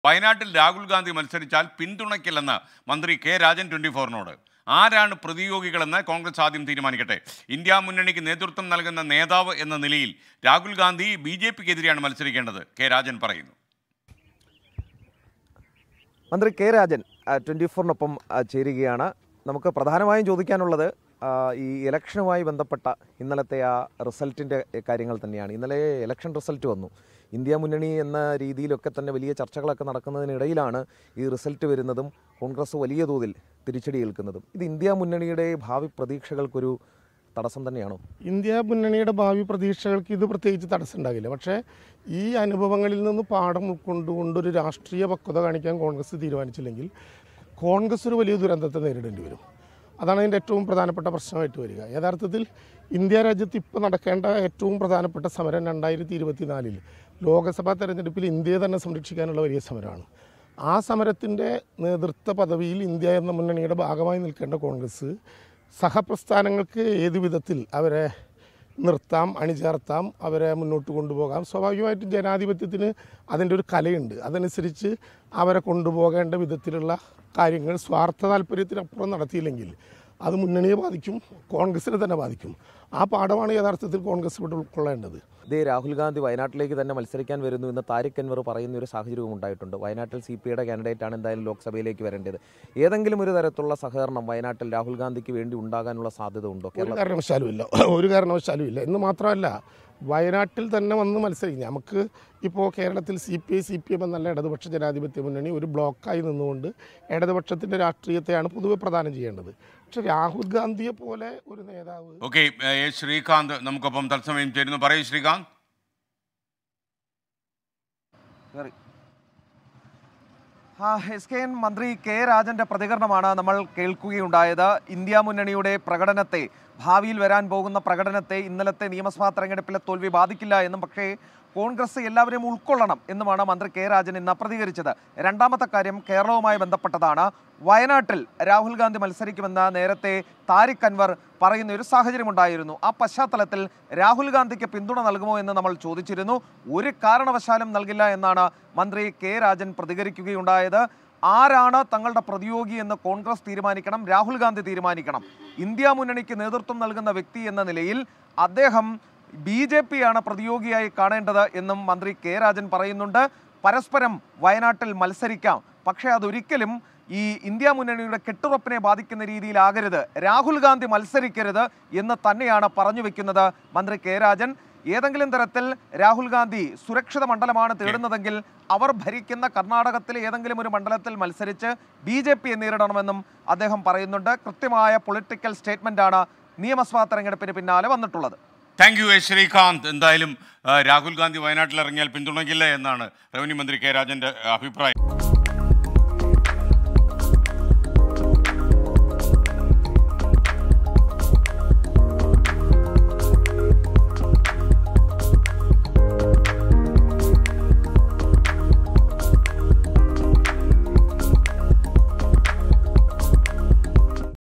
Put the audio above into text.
വയനാട്ടിൽ രാഹുൽ ഗാന്ധി മത്സരിച്ചാൽ പിന്തുണയ്ക്കില്ലെന്ന് മന്ത്രി K Rajan twenty ഫോറിനോട് ആരാണ് പ്രതിയോഗികളെന്ന് കോൺഗ്രസ് ആദ്യം തീരുമാനിക്കട്ടെ ഇന്ത്യ മുന്നണിക്ക് നേതൃത്വം നൽകുന്ന നേതാവ് എന്ന നിലയിൽ രാഹുൽ ഗാന്ധി ബി ജെ പിക്കെതിരെയാണ് മത്സരിക്കേണ്ടത് കെ രാജൻ പറയുന്നു മന്ത്രി കെ രാജൻ ട്വൻറ്റി ഫോറിനൊപ്പം ചേരുകയാണ് നമുക്ക് പ്രധാനമായും ചോദിക്കാനുള്ളത് ആ, ഈ ഇലക്ഷനുമായി ബന്ധപ്പെട്ട ഇന്നലത്തെ ആ റിസൾട്ടിൻ്റെ കാര്യങ്ങൾ തന്നെയാണ് ഇന്നലെ ഇലക്ഷൻ റിസൾട്ട് വന്നു ഇന്ത്യ മുന്നണി എന്ന രീതിയിലൊക്കെ തന്നെ വലിയ ചർച്ചകളൊക്കെ നടക്കുന്നതിനിടയിലാണ് ഈ റിസൾട്ട് വരുന്നതും കോൺഗ്രസ് വലിയ തോതിൽ തിരിച്ചടി ഏൽക്കുന്നതും ഇത് ഇന്ത്യ മുന്നണിയുടെ ഭാവി പ്രതീക്ഷകൾക്കൊരു തടസ്സം തന്നെയാണോ ഇന്ത്യ മുന്നണിയുടെ ഭാവി പ്രതീക്ഷകൾക്ക് ഇത് പ്രത്യേകിച്ച് തടസ്സം ഉണ്ടാകില്ല പക്ഷേ ഈ അനുഭവങ്ങളിൽ നിന്ന് പാഠം ഉൾക്കൊണ്ടുകൊണ്ടൊരു രാഷ്ട്രീയ പക്വത കാണിക്കാൻ കോൺഗ്രസ് തീരുമാനിച്ചില്ലെങ്കിൽ കോൺഗ്രസ് ഒരു വലിയ ദുരന്തത്തെ നേരിടേണ്ടി വരും അതാണ് അതിൻ്റെ ഏറ്റവും പ്രധാനപ്പെട്ട പ്രശ്നമായിട്ട് വരിക യഥാർത്ഥത്തിൽ ഇന്ത്യ രാജ്യത്ത് ഇപ്പോൾ നടക്കേണ്ട ഏറ്റവും പ്രധാനപ്പെട്ട സമരം രണ്ടായിരത്തി ഇരുപത്തിനാലിൽ ലോക്സഭാ തെരഞ്ഞെടുപ്പിൽ ഇന്ത്യയെ തന്നെ സംരക്ഷിക്കാനുള്ള വലിയ സമരമാണ് ആ സമരത്തിൻ്റെ നേതൃത്വ പദവിയിൽ ഇന്ത്യ എന്ന മുന്നണിയുടെ ഭാഗമായി നിൽക്കേണ്ട കോൺഗ്രസ് സഹപ്രസ്ഥാനങ്ങൾക്ക് ഏത് വിധത്തിൽ അവരെ നിർത്താം അണിചേർത്താം അവരെ മുന്നോട്ട് കൊണ്ടുപോകാം സ്വാഭാവികമായിട്ടും ജനാധിപത്യത്തിന് അതിൻ്റെ ഒരു കലയുണ്ട് അതനുസരിച്ച് അവരെ കൊണ്ടുപോകേണ്ട വിധത്തിലുള്ള കാര്യങ്ങൾ സ്വാർത്ഥ താല്പര്യത്തിനപ്പുറം നടത്തിയില്ലെങ്കിൽ അത് മുന്നണിയെ ബാധിക്കും കോൺഗ്രസിനെ തന്നെ ബാധിക്കും ആ പാഠമാണ് യഥാർത്ഥത്തിൽ കോൺഗ്രസ് ഇവിടെ ഉൾക്കൊള്ളേണ്ടത് ഇതേ രാഹുൽ ഗാന്ധി വയനാട്ടിലേക്ക് തന്നെ മത്സരിക്കാൻ വരുന്നു എന്ന് താരിഖ് അൻവർ പറയുന്ന ഒരു സാഹചര്യവും ഉണ്ടായിട്ടുണ്ട് വയനാട്ടിൽ സി പി ഐയുടെ കാൻഡിഡേറ്റ് ആണ് എന്തായാലും ലോക്സഭയിലേക്ക് വരേണ്ടത് ഏതെങ്കിലും ഒരു തരത്തിലുള്ള സഹകരണം വയനാട്ടിൽ രാഹുൽ ഗാന്ധിക്ക് വേണ്ടി ഉണ്ടാകാനുള്ള സാധ്യത ഉണ്ടോ ഒരു കേരള കാരണവശാലും ഇല്ല ഒരു കാരണവശാലും ഇല്ല എന്ന് മാത്രമല്ല വയനാട്ടിൽ തന്നെ വന്ന് മത്സരിക്കും നമുക്ക് ഇപ്പോൾ കേരളത്തിൽ C P I C P M എന്നല്ല ഇടതുപക്ഷ ജനാധിപത്യ മുന്നണി ഒരു ബ്ലോക്കായി നിന്നുകൊണ്ട് ഇടതുപക്ഷത്തിൻ്റെ രാഷ്ട്രീയത്തെയാണ് പൊതുവെ പ്രദാനം ചെയ്യേണ്ടത് പക്ഷെ രാഹുൽ ഗാന്ധിയെ പോലെ ഒരു നേതാവ് ഓക്കെ ശ്രീകാന്ത് നമുക്കൊപ്പം തത്സമയം ചേരുന്നു പറയൂ ശ്രീകാന്ത് ആ, എസ് കെ എൻ മന്ത്രി കെ രാജന്റെ പ്രതികരണമാണ് നമ്മൾ കേൾക്കുകയുണ്ടായത് ഇന്ത്യ മുന്നണിയുടെ പ്രകടനത്തെ ഭാവിയിൽ വരാൻ പോകുന്ന പ്രകടനത്തെ ഇന്നലത്തെ നിയമസഭാ തെരഞ്ഞെടുപ്പിലെ തോൽവി ബാധിക്കില്ല എന്നും പക്ഷേ കോൺഗ്രസ് എല്ലാവരെയും ഉൾക്കൊള്ളണം എന്നുമാണ് മന്ത്രി കെ രാജൻ ഇന്ന് പ്രതികരിച്ചത് രണ്ടാമത്തെ കാര്യം കേരളവുമായി ബന്ധപ്പെട്ടതാണ് വയനാട്ടിൽ രാഹുൽ ഗാന്ധി മത്സരിക്കുമെന്ന് നേരത്തെ താരിഖ് അൻവർ പറയുന്ന ഒരു സാഹചര്യമുണ്ടായിരുന്നു ആ പശ്ചാത്തലത്തിൽ രാഹുൽ ഗാന്ധിക്ക് പിന്തുണ നൽകുമോ എന്ന് നമ്മൾ ചോദിച്ചിരുന്നു ഒരു കാരണവശാലും നൽകില്ല എന്നാണ് മന്ത്രി കെ രാജൻ പ്രതികരിക്കുകയുണ്ടായത് ആരാണ് തങ്ങളുടെ പ്രതിയോഗി എന്ന് കോൺഗ്രസ് തീരുമാനിക്കണം രാഹുൽ ഗാന്ധി തീരുമാനിക്കണം ഇന്ത്യ മുന്നണിക്ക് നേതൃത്വം നൽകുന്ന വ്യക്തി എന്ന നിലയിൽ അദ്ദേഹം ബി ജെ പിയാണ് പ്രതിയോഗിയായി കാണേണ്ടത് എന്നും മന്ത്രി കെ രാജൻ പറയുന്നുണ്ട് പരസ്പരം വയനാട്ടിൽ മത്സരിക്കാം പക്ഷേ അതൊരിക്കലും ഈ ഇന്ത്യ മുന്നണിയുടെ കെട്ടുറപ്പിനെ ബാധിക്കുന്ന രീതിയിലാകരുത് രാഹുൽ ഗാന്ധി മത്സരിക്കരുത് എന്ന് തന്നെയാണ് പറഞ്ഞു വെക്കുന്നത് മന്ത്രി കെ രാജൻ ഏതെങ്കിലും തരത്തിൽ രാഹുൽ ഗാന്ധി സുരക്ഷിത മണ്ഡലമാണ് തേടുന്നതെങ്കിൽ അവർ ഭരിക്കുന്ന കർണാടകത്തിലെ ഏതെങ്കിലും ഒരു മണ്ഡലത്തിൽ മത്സരിച്ച് ബി ജെ പിയെ നേരിടണമെന്നും അദ്ദേഹം പറയുന്നുണ്ട് കൃത്യമായ പൊളിറ്റിക്കൽ സ്റ്റേറ്റ്മെന്റാണ് നിയമസഭാ തെരഞ്ഞെടുപ്പിന് പിന്നാലെ വന്നിട്ടുള്ളത് താങ്ക് യു എസ് ശ്രീകാന്ത് എന്തായാലും ആ, രാഹുൽ ഗാന്ധി വയനാട്ടിൽ ഇറങ്ങിയാൽ പിന്തുണയ്ക്കില്ല എന്നാണ് റവന്യൂ മന്ത്രി കെ രാജന്റെ അഭിപ്രായം